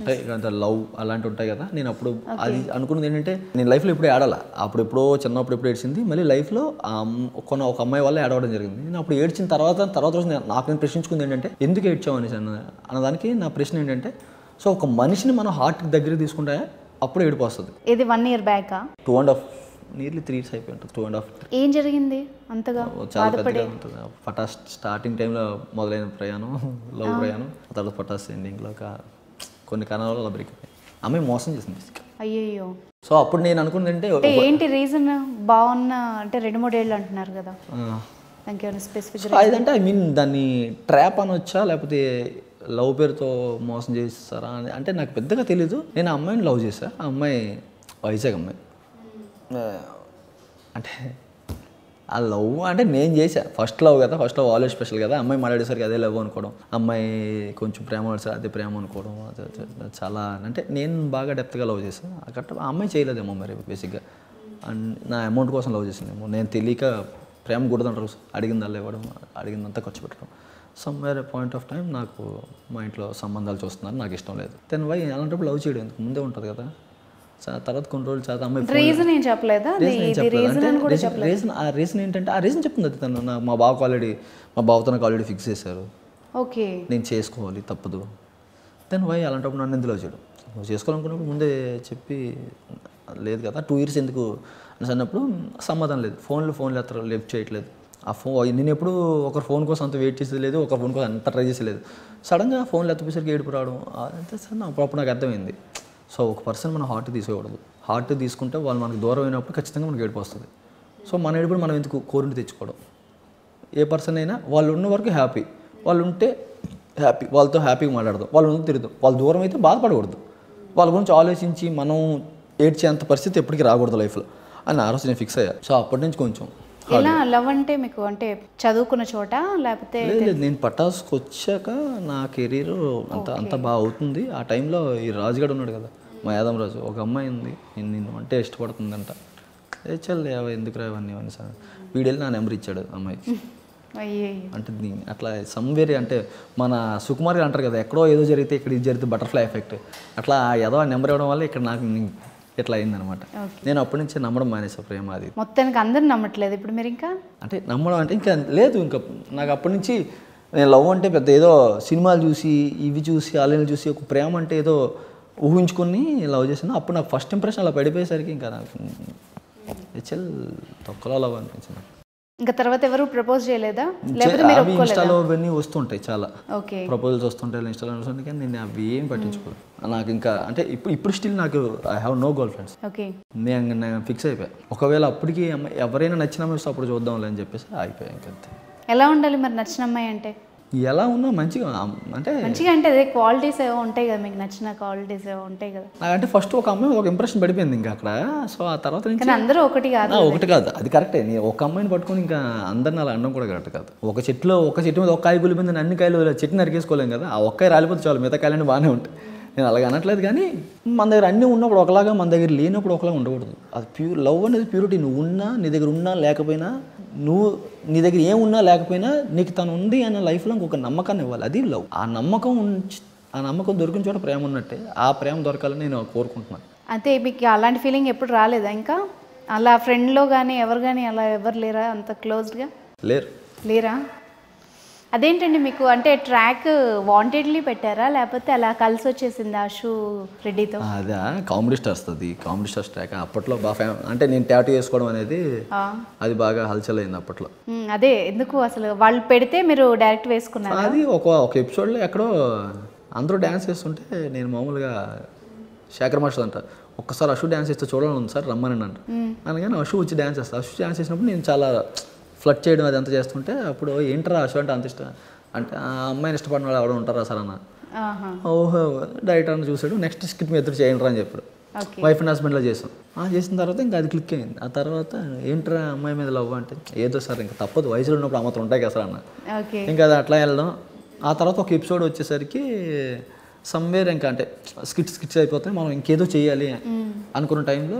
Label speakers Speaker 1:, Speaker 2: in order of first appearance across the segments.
Speaker 1: అంటే అంత లవ్ అలాంటివి ఉంటాయి కదా నేను అప్పుడు అది అనుకున్నది ఏంటంటే నేను లైఫ్లో ఇప్పుడు ఆడాల అప్పుడు ఎప్పుడో చిన్నప్పుడు ఎప్పుడు ఏడ్చింది మళ్ళీ లైఫ్లో కొన్న ఒక అమ్మాయి వల్ల ఏడవడం జరిగింది నేను అప్పుడు ఏడ్చిన తర్వాత తర్వాత రోజు నేను- నాకు నేను ప్రశ్నించుకుంది ఏంటంటే ఎందుకు ఏడ్చావు అనేసి అన్న అన్నదానికి నా ప్రశ్న ఏంటంటే సో ఒక మనిషిని మనం హార్ట్కి దగ్గర తీసుకుంటే అప్పుడు ఏడుపు వస్తుంది
Speaker 2: ఇది వన్ ఇయర్ బ్యాకా
Speaker 1: two and half nearly three years అయిపోయి ఉంటుంది టూ అండ్ హాఫ్
Speaker 2: ఏం జరిగింది అంతగా
Speaker 1: చాలా పెద్దగా ఉంటుంది పటాస్ స్టార్టింగ్ టైంలో మొదలైన ప్రయాణం లవ్ ప్రయాణం ఆ తర్వాత పటాస్ ఎండింగ్లో కొన్ని కారణాల వల్ల బ్రేక్ అయిపోయి అమ్మాయి మోసం చేసింది basically.
Speaker 2: అయ్యయ్యో
Speaker 1: సో అప్పుడు నేను అనుకున్నది అంటే
Speaker 2: అంటే ఏంటి రీజన్ బాగున్న అంటే రెండు మూడేళ్ళు అంటున్నారు కదా
Speaker 1: ఆ,
Speaker 2: దానికి ఏమైనా స్పెసిఫిక్
Speaker 1: సో అదంటే ఐ మీన్ దాన్ని ట్రాప్ అనొచ్చా లేకపోతే లవ్ పేరుతో మోసం చేస్తారా అని అంటే నాకు పెద్దగా తెలీదు నేను ఆ అమ్మాయిని లవ్ చేశా ఆ అమ్మాయి వైజాగ్ అమ్మాయి ఆ, అంటే ఆ లవ్ అంటే నేను చేశా ఫస్ట్ లవ్ కదా ఫస్ట్ లవ్ ఆల్వేస్ స్పెషల్ కదా అమ్మాయి మాట్లాడేసరికి అదే లవ్ అనుకోవడం అమ్మాయి కొంచెం ప్రేమ పడేసరికి అదే ప్రేమ అనుకోవడం అది- అది- అది చాలా అంటే నేను బాగా డెప్త్గా లవ్ చేశాను అక్కడ ఆ అమ్మాయి చేయలేదేమో మరి బేసిక్గా అండ్ నా అమౌంట్ కోసం లవ్ చేసిందేమో నేను తెలియక ప్రేమ కూడదంటారు అడిగిందల్లా ఇవ్వడం అడిగిందంతా ఖర్చు పెట్టడం సమ్వేర్ పాయింట్ ఆఫ్ టైం నాకు మా ఇంట్లో సంబంధాలు చూస్తున్నారు నాకు ఇష్టం లేదు దెన్ వై అలాంటప్పుడు లవ్ చేయడం ఎందుకు ముందే ఉంటుంది కదా చా- తర్వాత కొన్ని రోజులు చాలా అమ్మాయి phone-
Speaker 2: రీజన్ ఏం చెప్పలేదా అది
Speaker 1: రీజన్ ఏం
Speaker 2: ఇది
Speaker 1: చెప్పలేదు.
Speaker 2: రీజన్
Speaker 1: అంటే
Speaker 2: అని కూడా
Speaker 1: రీజన్- రీజన్ ఆ రీజన్ ఏంటంటే ఆ రీజన్ చెప్తుంది అది తను నా- మా బావకు ఆల్రెడీ మా బావతో నాకు ఆల్రెడీ ఫిక్స్ చేశారు
Speaker 2: ఓకే
Speaker 1: నేను చేసుకోవాలి తప్పదు దెన్ వై అలాంటప్పుడు నన్ను ఎందులో చేయడం నువ్వు చేసుకోవాలనుకున్నప్పుడు ముందే చెప్పి లేదు కదా టూ ఇయర్స్ ఎందుకు అని అన్నప్పుడు సమాధానం లేదు ఫోన్లు ఫోన్లు ఎత్తరు లిఫ్ట్ చేయట్లేదు ఆ ఫోన్ నేను ఎప్పుడు ఒకరి ఫోన్ కోసం అంత వెయిట్ చేసేది లేదు ఒకరి ఫోన్ కోసం అంత ట్రై చేసేది సడన్గా ఫోన్లు ఎత్తపోసరికి ఏడుపు రావడం అంతే సార్ నాకు అప్పుడు నాకు అర్థమైంది సో ఒక పర్సన్ మనం హార్ట్ తీసుకోకూడదు హార్ట్ తీసుకుంటే వాళ్ళు మనకు దూరం అయినప్పుడు ఖచ్చితంగా మనకి ఏడుపు వస్తుంది సో మన ఏడుపు మనం ఎందుకు కోరిని తెచ్చుకోవడం ఏ పర్సన్ అయినా వాళ్ళు ఉన్న వరకు హ్యాపీ వాళ్ళు ఉంటే హ్యాపీ వాళ్ళతో హ్యాపీగా మాట్లాడదాం వాళ్ళు ఉంటే తిరుగుతాం వాళ్ళు దూరం అయితే బాధపడకూడదు వాళ్ళ గురించి ఆలోచించి మనం ఏడ్చేంత పరిస్థితి ఎప్పటికీ రాకూడదు లైఫ్లో అని ఆ రోజు నేను ఫిక్స్ అయ్యా సో అప్పటి నుంచి కొంచెం
Speaker 2: ఎలా లవ్ అంటే మీకు అంటే చదువుకున్న చోట లేకపోతే
Speaker 1: లేదు లేదు నేను పటాస్కి వచ్చాక నా కెరీర్ అంత అంత బాగా అవుతుంది ఆ టైంలో ఈ రాజుగాడు ఉన్నాడు కదా మా యాదం రాజు ఒక అమ్మాయి ఉంది నేను నిన్ను అంటే ఇష్టపడుతుందంట ఏ చల్లే అవి ఎందుకు రా ఇవన్నీ ఇవన్నీ సార్ వీడెళ్ళి నా నెంబర్ ఇచ్చాడు అమ్మాయికి
Speaker 2: అయ్యయ్యో
Speaker 1: అంటే దీ- అట్లా సమ్వేరి అంటే మన సుకుమార్ గారు అంటారు కదా ఎక్కడో ఏదో జరిగితే ఇక్కడ ఇది జరిగితే బటర్ఫ్లై ఎఫెక్ట్ అట్లా ఏదో ఆ నెంబర్ ఇవ్వడం వల్ల ఇక్కడ నాకు ని- ఇట్లా అయిందనమాట నేను అప్పటి నుంచి నమ్మడం మానేసా ప్రేమ అది
Speaker 2: మొత్తానికి అందరు నమ్మట్లేదు ఇప్పుడు మీరు ఇంకా
Speaker 1: అంటే నమ్మడం అంటే ఇంకా లేదు ఇంకా నాకు అప్పటి నుంచి నేను లవ్ అంటే పెద్ద ఏదో సినిమాలు చూసి ఇవి చూసి అలెలు చూసి ఒక ప్రేమ అంటే ఏదో ఊహించుకొని లవ్ చేశాను అప్పుడు నాకు ఫస్ట్ ఇంప్రెషన్ అలా పడిపోయేసరికి ఇంకా నాకు హెచ్ఎల్ తొక్కలో లవ్ అనిపించింది
Speaker 2: ఇంకా తర్వాత ఎవరు ప్రపోజ్ చేయలేదా లేకపోతే మీరు
Speaker 1: అవి
Speaker 2: ఒప్పుకోలేదా
Speaker 1: ఇన్స్టాలో అవన్నీ వస్తుంటాయి చాలా
Speaker 2: ఓకే
Speaker 1: ప్రపోజల్స్ వస్తుంటాయి ఇన్స్టాలో వస్తుంటాయి కానీ నేను అవి ఏం పట్టించుకోను నాకు ఇంకా అంటే ఇప్పుడు ఇప్పుడు స్టిల్ నాకు I have no girl friends
Speaker 2: okay
Speaker 1: నేను నేను ఫిక్స్ అయిపోయా ఒకవేళ అప్పటికి అమ్మాయి ఎవరైనా నచ్చిన అమ్మాయి వస్తే అప్పుడు చూద్దాంలే అని చెప్పేసి అయిపోయా ఇంకంతే
Speaker 2: ఎలా ఉండాలి మరి నచ్చిన అమ్మాయి అంటే
Speaker 1: ఎలా ఉన్నా మంచిగా అమ్- అంటే
Speaker 2: మంచిగా అంటే అదే క్వాలిటీస్ ఏవో ఉంటాయి కదా మీకు నచ్చిన క్వాలిటీస్ ఏవో ఉంటాయి కదా
Speaker 1: నాకంటే ఫస్ట్ ఒక అమ్మాయి ఒక ఇంప్రెషన్ పడిపోయింది ఇంకా అక్కడ సో ఆ తర్వాత నుంచి
Speaker 2: కానీ అందరూ ఒకటి కాదు
Speaker 1: ఆ, ఒకటి కాదు అది కరెక్టే నేను ఒక అమ్మాయిని పట్టుకొని ఇంకా అందరిని అలా అనడం కూడా కరెక్ట్ కాదు ఒక చెట్లో ఒక చెట్టు మీద ఒక కాయ కూలిపోయింది అన్ని కాయలు చెట్టు నరికేసుకోలేం కదా ఆ ఒక్కాయ రాలిపోతే చాలు మిగతా కాయలన్నీ బాగానే ఉంటాయి నేను అలాగ అనట్లేదు కానీ మన దగ్గర అన్నీ ఉన్నప్పుడు ఒకలాగా మన దగ్గర లేనప్పుడు ఒకలా ఉండకూడదు అది ప్యూర్ లవ్ అనేది ప్యూరిటీ నువ్వు ఉన్నా నీ దగ్గర ఉన్నా లేకపోయినా నువ్వు నీ దగ్గర ఏం ఉన్నా లేకపోయినా నీకు తను ఉంది అన్న లైఫ్లో ఇంకొక నమ్మకాన్ని ఇవ్వాలి అది లవ్ ఆ నమ్మకం ఉంచి ఆ నమ్మకం దొరికిన చోట ప్రేమ ఉన్నట్టే ఆ ప్రేమ దొరకాలని నేను కోరుకుంటున్నాను
Speaker 2: అయితే మీకు అలాంటి ఫీలింగ్ ఎప్పుడు రాలేదా ఇంకా అలా ఫ్రెండ్లో కానీ ఎవరు కానీ అలా ఎవరు లేరా అంత క్లోజ్డ్గా
Speaker 1: లేరు
Speaker 2: లేరా అదేంటండి మీకు అంటే ట్రాక్ వాంటెడ్లీ పెట్టారా లేకపోతే అలా కలిసి వచ్చేసింది ఆషు రెడ్డితో
Speaker 1: అదే కామెడీ స్టార్స్ అది కామెడీ స్టార్స్ ట్రాక్ అప్పట్లో బాగా ఫేమ అంటే నేను టాటూ వేసుకోవడం అనేది
Speaker 2: ఆ.
Speaker 1: అది బాగా హల్చల్ అయింది అప్పట్లో
Speaker 2: ఉమ్, అదే ఎందుకు అసలు వాళ్ళు పెడితే మీరు డైరెక్ట్ వేసుకున్నారు
Speaker 1: అది ఒక ఒక ఎపిసోడ్లో ఎక్కడో అందరూ డ్యాన్స్ చేస్తుంటే నేను మామూలుగా శేఖర్ మాస్టర్ అంట ఒక్కసారి అషు డ్యాన్స్ చేస్తే చూడాలని ఉంది సార్ రమ్మని అంట అనగానే అషు వచ్చి డ్యాన్స్ చేస్తా అషు డ్యాన్స్ చేసినప్పుడు నేను చాలా ఫ్లట్ చేయడం అది అంతా చేస్తుంటే అప్పుడు ఏంట్రా అషు అంటే అంత ఇష్టం అంటే ఆ అమ్మాయిని ఇష్టపడిన వాళ్ళు ఎవడో ఉంటారా సార్ అన్న
Speaker 2: ఆహా
Speaker 1: ఓహో డైరెక్టర్ అని చూసాడు నెక్స్ట్ స్కిట్ మీ ఇద్దరు చేయండి అని చెప్పాడు
Speaker 2: ఓకే
Speaker 1: వైఫ్ అండ్ హస్బెండ్లో చేసాం ఆ చేసిన తర్వాత ఇంకా అది క్లిక్ అయింది ఆ తర్వాత ఏంట్రా అమ్మాయి మీద లవ్ అంటే ఏదో సార్ ఇంకా తప్పదు వయసులో ఉన్నప్పుడు ఆ మాత్రం ఉంటాయి కదా సార్ అన్న
Speaker 2: ఓకే
Speaker 1: ఇంకా అది అట్లా వెళ్ళడం ఆ తర్వాత ఒక ఎపిసోడ్ వచ్చేసరికి సమ్వేర్ ఇంకా అంటే స్కిట్స్ స్కిట్స్ అయిపోతాయి మనం ఇంకేదో చేయాలి అనుకున్న టైంలో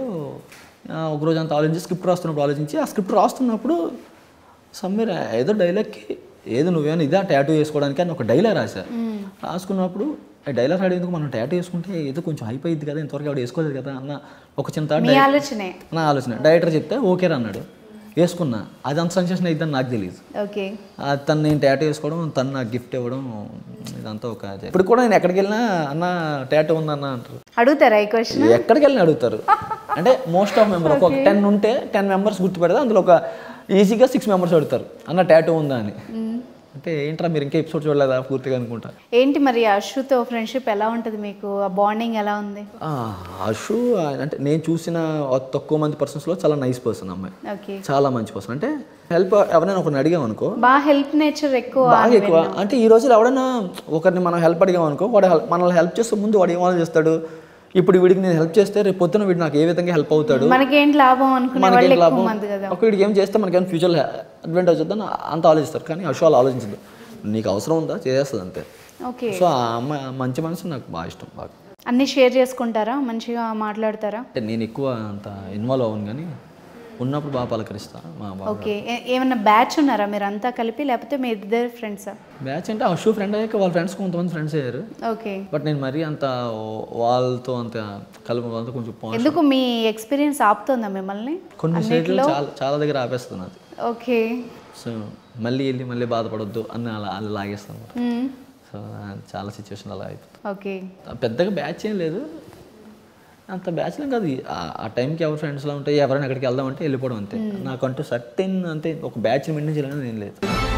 Speaker 1: ఆ, ఒక రోజు అంతా ఆలోచించి స్క్రిప్ట్ రాస్తున్నప్పుడు ఆలోచించి ఆ స్క్రిప్ట్ రాస్తున్నప్పుడు సమ్వేర్ ఏదో డైలాగ్కి ఏదో నువ్వేమైనా ఇదా టాటూ వేసుకోవడానికి అని ఒక డైలాగ్ రాశా రాసుకున్నప్పుడు డైలాగ్ ఆడేందుకు మనం టాటూ వేసుకుంటే ఏదో కొంచెం హైప్ అయ్యింది కదా ఇంతవరకు ఆవిడ వేసుకోలేదు కదా అన్న ఒక చిన్న థాట్
Speaker 2: మీ ఆలోచనే
Speaker 1: నా ఆలోచన డైరెక్టర్ చెప్తే ఓకేరా అన్నాడు వేసుకున్నా అది అంత సెన్సేషన్ అయిద్దని నాకు తెలియదు
Speaker 2: ఓకే
Speaker 1: ఆ తను నేను టాటూ వేసుకోవడం తను నాకు గిఫ్ట్ ఇవ్వడం ఇదంతా ఒక ఇప్పుడు కూడా నేను ఎక్కడికి వెళ్ళినా అన్న టాటూ ఉందన్న అంటారు
Speaker 2: అడుగుతారా ఈ క్వశ్చన్
Speaker 1: ఎక్కడికి వెళ్ళినా అడుగుతారు అంటే మోస్ట్ ఆఫ్ మెంబర్ ఒక టెన్ ఉంటే టెన్ మెంబర్స్ గుర్తుపెడితే అందులో ఒక ఈజీగా సిక్స్ మెంబర్స్ అడుగుతారు అన్న టాటూ ఉందా అని అంటే ఏంట్రా మీరు ఇంకా ఎపిసోడ్ చూడలేదా పూర్తిగా అనుకుంటా
Speaker 2: ఏంటి మరి అశ్రుతో ఫ్రెండ్షిప్ ఎలా ఉంటుంది మీకు ఆ బాండింగ్ ఎలా ఉంది
Speaker 1: ఆ, అషు అంటే నేను చూసిన తక్కువ మంది పర్సన్స్లో చాలా నైస్ పర్సన్ అమ్మాయి
Speaker 2: ఓకే
Speaker 1: చాలా మంచి పర్సన్ అంటే హెల్ప్ ఎవరైనా ఒకరిని అడిగాం అనుకో
Speaker 2: బాగా హెల్ప్ నేచర్ ఎక్కువ
Speaker 1: బాగా ఎక్కువ అంటే ఈ రోజుల్లో ఎవడైనా ఒకరిని మనం హెల్ప్ అడిగాం అనుకో వాడు help- మనల్ని హెల్ప్ చేస్తే ముందు వాడు ఏం ఆలోచిస్తాడు ఇప్పుడు వీడికి నేను హెల్ప్ చేస్తే రేపు పొద్దున వీడు నాకు ఏ విధంగా హెల్ప్ అవుతాడు
Speaker 2: మనకేంటి లాభం అనుకునే వాళ్ళు
Speaker 1: మనకేం
Speaker 2: ఎక్కువ
Speaker 1: లాభం
Speaker 2: మంది కదా
Speaker 1: ఒక వీడికి ఏం చేస్తే మనకేం ఫ్యూచర్ అడ్వాంటేజ్ వద్దని అంత ఆలోచిస్తారు కానీ అషు అలా ఆలోచించదు నీకు అవసరం ఉందా చేసేస్తుంది అంతే
Speaker 2: ఓకే
Speaker 1: సో ఆ అమ్మాయి ఆ మంచి మనసు నాకు బాగా ఇష్టం బాగా
Speaker 2: అన్ని షేర్ చేసుకుంటారా మంచిగా మాట్లాడతారా
Speaker 1: అంటే నేను ఎక్కువ అంత ఇన్వాల్వ్ అవ్వను కానీ ఉన్నప్పుడు బాగా పలకరిస్తా మా బాగా
Speaker 2: ఓకే ఏ- ఏమన్నా బ్యాచ్ ఉన్నారా మీరు అంతా కలిపి లేకపోతే మీ ఇద్దరు ఫ్రెండ్సా
Speaker 1: బ్యాచ్ అంటే అషు ఫ్రెండ్ అయ్యాక వాళ్ళ ఫ్రెండ్స్ కొంతమంది ఫ్రెండ్స్ అయ్యారు
Speaker 2: ఓకే
Speaker 1: బట్ నేను మరీ అంత వాళ్ళతో అంత కలుపు వాళ్ళతో కొంచెం పా-
Speaker 2: ఎందుకు మీ ఎక్స్పీరియన్స్ ఆపుతుందా మిమ్మల్ని
Speaker 1: కొన్ని సైడ్లు చాలా చాలా దగ్గర ఆపేస్తుంది అది
Speaker 2: ఓకే
Speaker 1: సో మళ్ళీ వెళ్ళి మళ్ళీ బాధపడొద్దు అని అలా అలా లాగేస్తాను
Speaker 2: మ్మ్.
Speaker 1: సో అది చాలా సిచ్యువేషన్ అలా అయిపోతుంది
Speaker 2: ఓకే
Speaker 1: పెద్దగా బ్యాచ్ ఏం లేదు అంత బ్యాచ్లం కాదు ఆ- ఆ టైంకి ఎవరు ఫ్రెండ్స్లో ఉంటే ఎవరైనా ఎక్కడికి వెళ్దామంటే వెళ్ళిపోవడం అంతే నాకంటూ సర్టెన్ అంతే ఒక బ్యాచ్ మెయింటైన్ చేయాలని ఏం లేదు